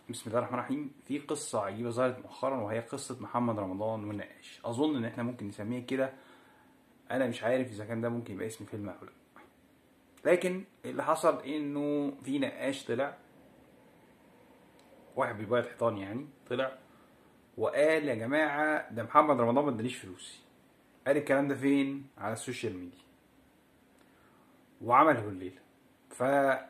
بسم الله الرحمن الرحيم في قصة عجيبة ظهرت مؤخرا وهي قصة محمد رمضان والنقاش أظن إن إحنا ممكن نسميها كده أنا مش عارف إذا كان ده ممكن يبقى اسم فيلم أو لأ لكن اللي حصل إنه في نقاش طلع واحد بيبيض حيطان يعني طلع وقال يا جماعة ده محمد رمضان ما ادانيش فلوسي قال الكلام ده فين على السوشيال ميديا وعمله الليلة ف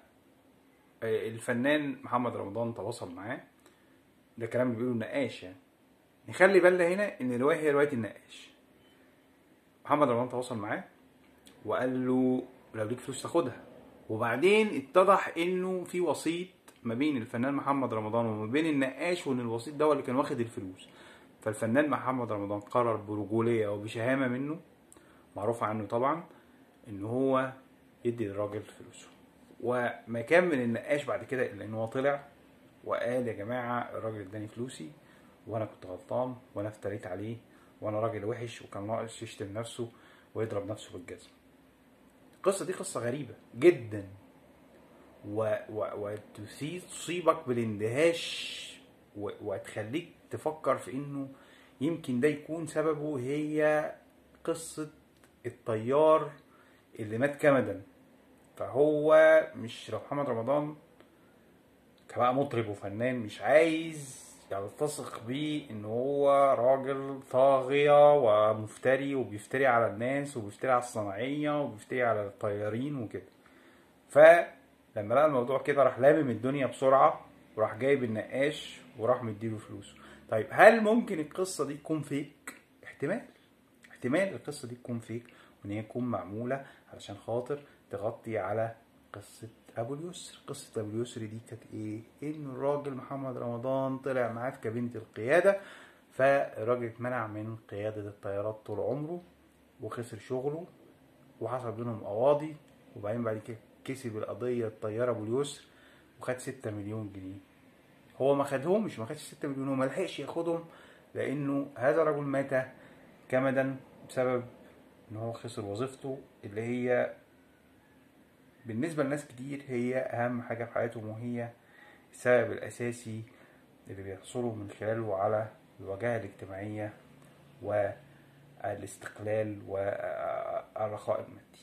الفنان محمد رمضان تواصل معاه ده كلام بيقوله النقاش يعني نخلي بالنا هنا ان الروايه هي روايه النقاش محمد رمضان تواصل معاه وقال له لو ليك فلوس تاخدها وبعدين اتضح انه في وسيط ما بين الفنان محمد رمضان وما بين النقاش وان الوسيط ده هو اللي كان واخد الفلوس فالفنان محمد رمضان قرر برجوليه وبشهامه منه معروف عنه طبعا ان هو يدي للراجل فلوسه وما كان من النقاش بعد كده الا ان هو طلع وقال يا جماعه الراجل اداني فلوسي وانا كنت غلطان وانا افتريت عليه وانا راجل وحش وكان ناقص يشتم نفسه ويضرب نفسه بالجزمه القصه دي قصه غريبه جدا و... و... وتصيبك بالاندهاش و... وتخليك تفكر في انه يمكن ده يكون سببه هي قصه الطيار اللي مات كمدا فهو مش لو محمد رمضان كبقى مطرب وفنان مش عايز يلتصق بيه ان هو راجل طاغية ومفتري وبيفتري على الناس وبيفتري على الصناعية وبيفتري على الطيارين وكده فلما لقى الموضوع كده راح لامم الدنيا بسرعة وراح جايب النقاش وراح مديله فلوسه طيب هل ممكن القصة دي تكون فيك؟ احتمال احتمال القصة دي تكون فيك وان هي تكون معمولة علشان خاطر تغطي على قصة أبو اليسر قصة أبو اليسر دي كانت إيه؟ إن الراجل محمد رمضان طلع معاه في كابينة القيادة فالراجل اتمنع من قيادة الطيارات طول عمره وخسر شغله وحصل بينهم قواضي وبعدين بعد كده كسب القضية الطيار أبو اليسر وخد ستة مليون جنيه هو ما خدهمش ما خدش ستة مليون هو ما لحقش ياخدهم لأنه هذا الرجل مات كمدا بسبب إن هو خسر وظيفته اللي هي بالنسبة لناس كتير هي أهم حاجة في حياتهم وهي السبب الأساسي اللي بيحصلوا من خلاله على الوجاهة الاجتماعية والاستقلال والرخاء المادي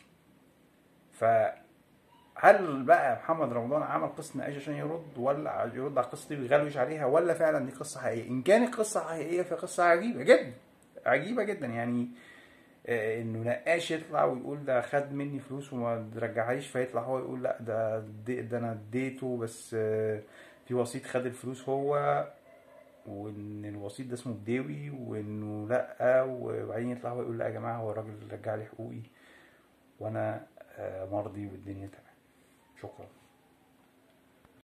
فهل بقى محمد رمضان عمل قصة نقاش عشان يرد ولا يرد على القصة دي ويغلوش عليها ولا فعلا دي قصة حقيقية إن كانت قصة حقيقية فقصة عجيبة جدا عجيبة جدا يعني انه نقاش يطلع ويقول ده خد مني فلوس وما رجعهاش فيطلع هو يقول لا ده ده انا اديته بس في وسيط خد الفلوس هو وان الوسيط ده اسمه بداوي وانه لا وبعدين يطلع هو يقول لا يا جماعه هو الراجل رجع لي حقوقي وانا مرضي والدنيا تمام شكرا